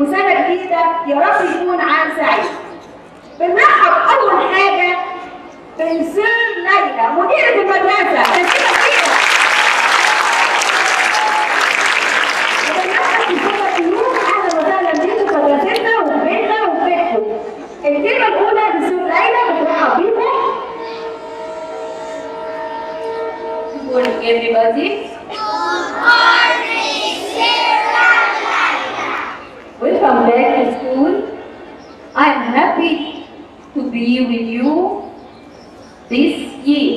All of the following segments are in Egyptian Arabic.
وسنه جديده يا رب يكون عام سعيد بنرحب اول حاجه بنسير ليلى مديره المدرسه تسليمه كبيره وبنرحب بسنه اليوم اهلا وسهلا بيكم في مدرستنا وفي بيتنا وفي بيتكم الكلمه الاولى بنسير ليلى بنرحب بيكم Good morning, everybody. Welcome back to school. I am happy to be with you this year.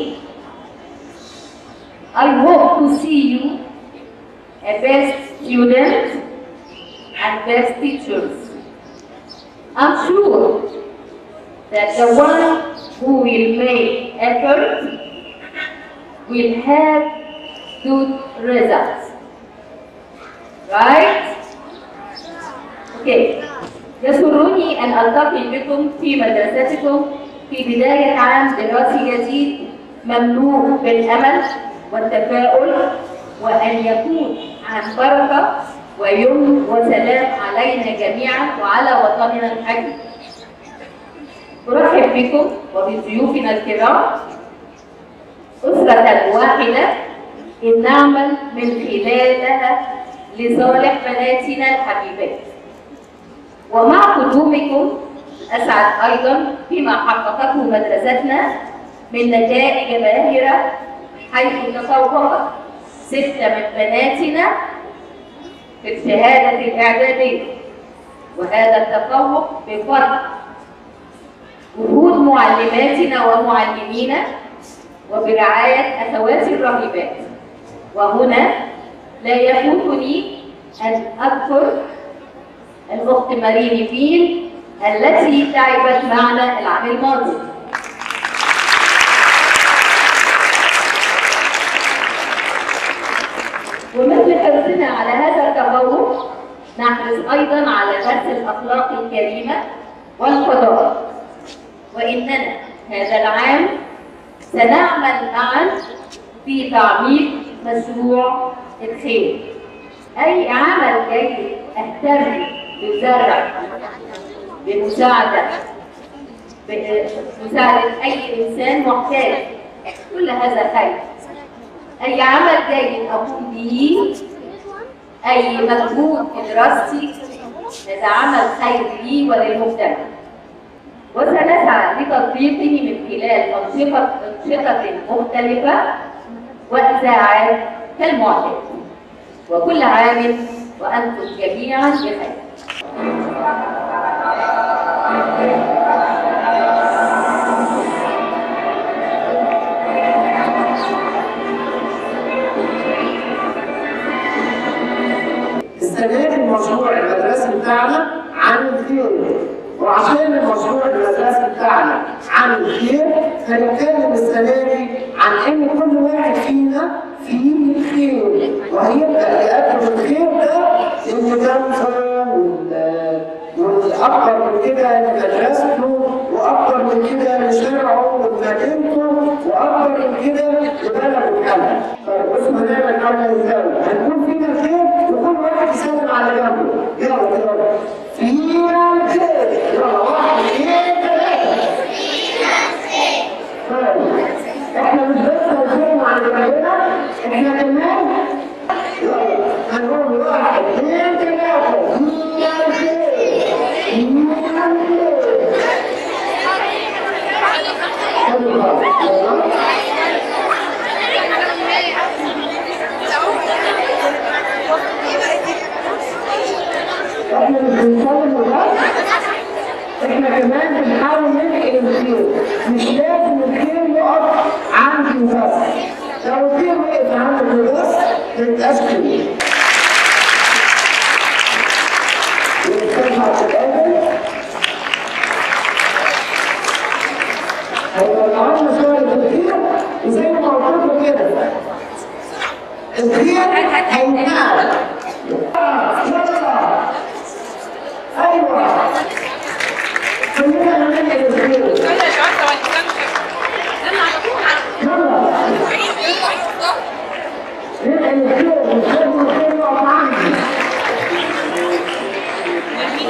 I hope to see you a best student and best teachers. I'm sure that the one who will make effort will have good results. Right? Okay. يسرني أن ألتقي بكم في مدرستكم في بداية عام دراسي جديد مملوء بالأمل والتفاؤل وأن يكون عن بركة ويمن وسلام علينا جميعا وعلى وطننا الحبيب. أرحب بكم وبضيوفنا الكرام أسرة واحدة إن نعمل من خلالها لصالح بناتنا الحبيبات ومع قدومكم أسعد أيضا بما حققته مدرستنا من نتائج باهرة حيث تفوقت ستة من بناتنا في الشهادة الإعدادية وهذا التفوق بفضل جهود معلماتنا ومعلمينا وبرعاية أخواتي الراهبات وهنا لا يفوتني أن أذكر الأخت مارين فيل التي تعبت معنا العام الماضي ومثل حرصنا على هذا التفوق نحرص أيضا على درس الأخلاق الكريمة والقضاء وإننا هذا العام سنعمل معا في تعميق مشروع الخير أي عمل جيد أهتم بزرع بمساعدة بمساعدة أي إنسان محتاج كل هذا خير أي عمل جيد أقوم به أي مجهود في دراستي هذا عمل خير لي وللمجتمع وسنسعى لتطبيقه من خلال أنشطة أنشطة مختلفة وإذاعات كالمعتاد وكل عام وأنتم جميعا بخير السنة دي المشروع المدرسي بتاعنا عن الخير وعشان المشروع المدرسي بتاعنا عن الخير هنتكلم السنة دي عن إن كل واحد فينا فيه خير وهيبقى يقدم الخير ده للمدرسة وال- والأكبر من كده لمدرسته وأكبر من كده لشرعه ومدينته وأكبر من كده لبلده الحمد. طيب بصوا هنعمل حاجة إزاي؟ هنكون فينا خير وكل واحد يسلم على جنبه. يلا يلا. فينا الخير. يلا واحد اثنين ثلاثة. طيب احنا مش بس هنسلم على جنبنا احنا كمان يلا هنقول واحد اثنين ثلاثة. فينا الخير. فينا الخير. حلو خالص. يلا. احنا مش بنسلم وبس احنا كمان بنحاول ننقل الخير مش لازم الخير يقف عندي وبس لو الخير وقف عندك وبس تتأكد ونفتحها في الأول هيطلعنا شوية الخير وزي ما قلت لكم كده الخير هينقل يلا ايوه كلنا نعمل الخير يلا ننقل الخير ونخلي الخير يقف عندي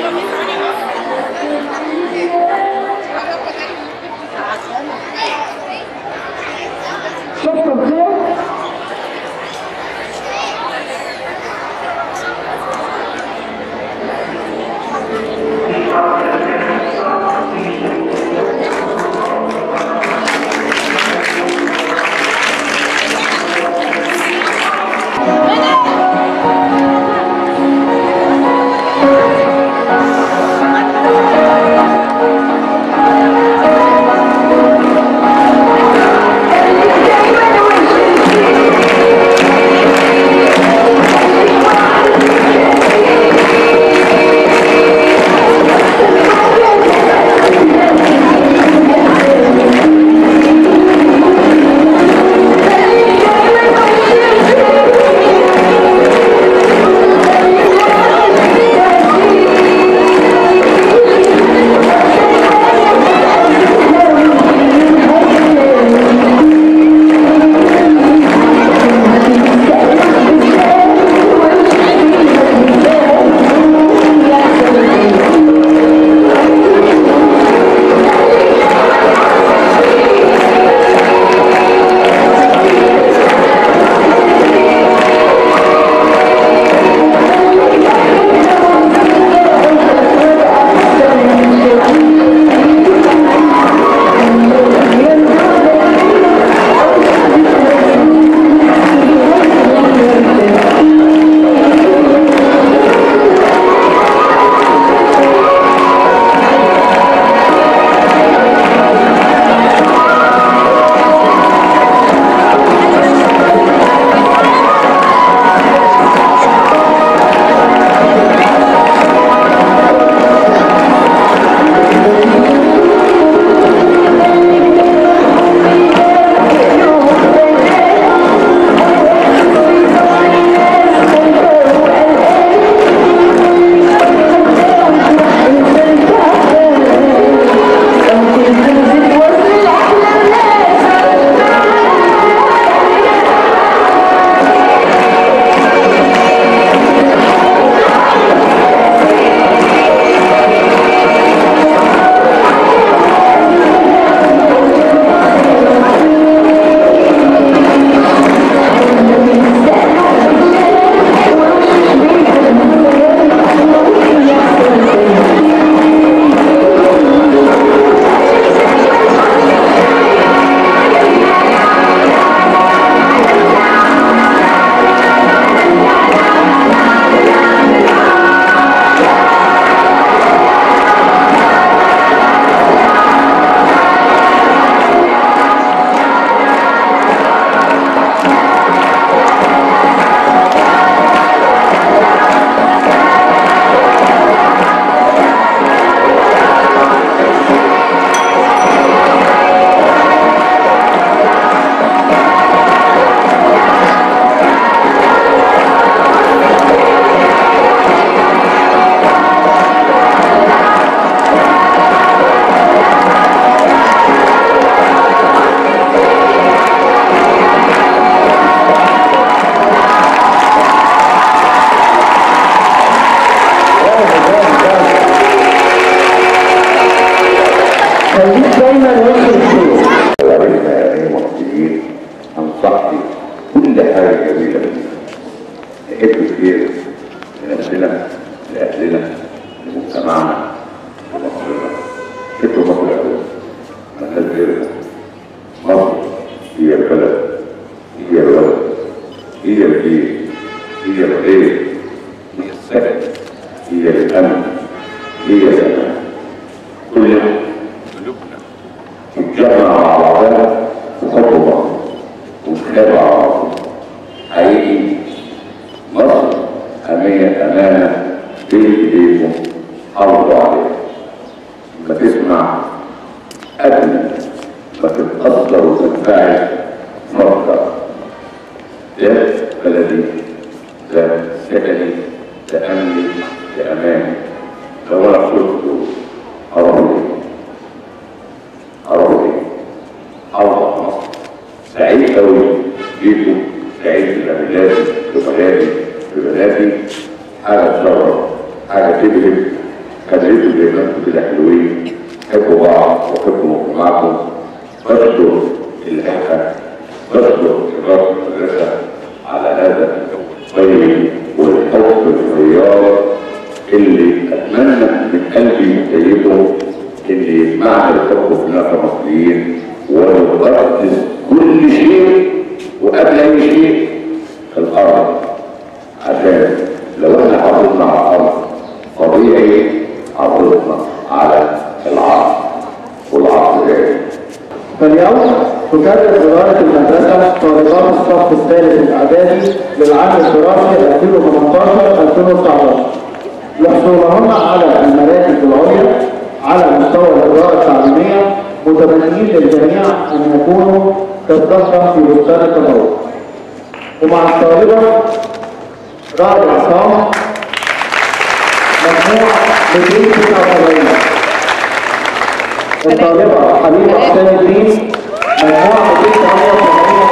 غيرها مصر هي البلد هي الولد هي البيت هي الخير هي السكن هي الامن هي الأمان كلنا قلوبنا تتجمع مع بعضها وحب بعض وتتابع بعض حقيقي مصر أمانة أمانة بين إيديكم حافظوا عليها ما تسمع قبل ما تتأثر وتنفعل فكر ده بلدي ده سكني ده أمني ده أماني لو أنا قلت أروح أروح أوضح مصر سعيد أوي بيكم سعيد ببلادي ببلادي ببلادي حاجة تشرف حاجة تبهج خليكم دايما كده حلوين حبوا بعض وحبوا مجتمعكم بشكر الهيئة بشكر إدارة المدرسة على هذا الطيب والحب الرياض اللي أتمنى من قلبي سيده اللي يجمعنا الحب فينا كمصريين ونقدس كل شيء وقبل أي شيء الأرض عشان لو احنا حافظنا على الأرض طبيعي حافظنا على العرض والعرض ده فاليوم تكرر إدارة المدرسة طالبات الصف الثالث الإعدادي للعام الدراسي 2018-2019 لحصولهن على المراكز العليا على مستوى الإدارة التعليمية متمنيين للجميع أن يكونوا كالزهرة في بستان التفوق ومع الطالبة رائد عصام مجموع 279 الطالبة حبيبة حسين الدين مجموع 288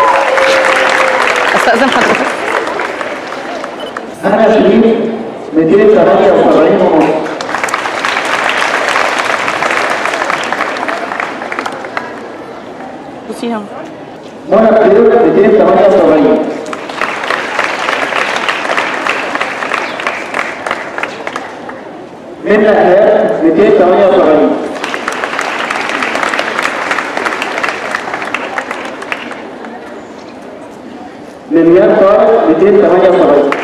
استاذن حضرتك أنا شريف 278 ونص بصي هم منى بدير 278 منى إيهاب 278 لميان طارق 278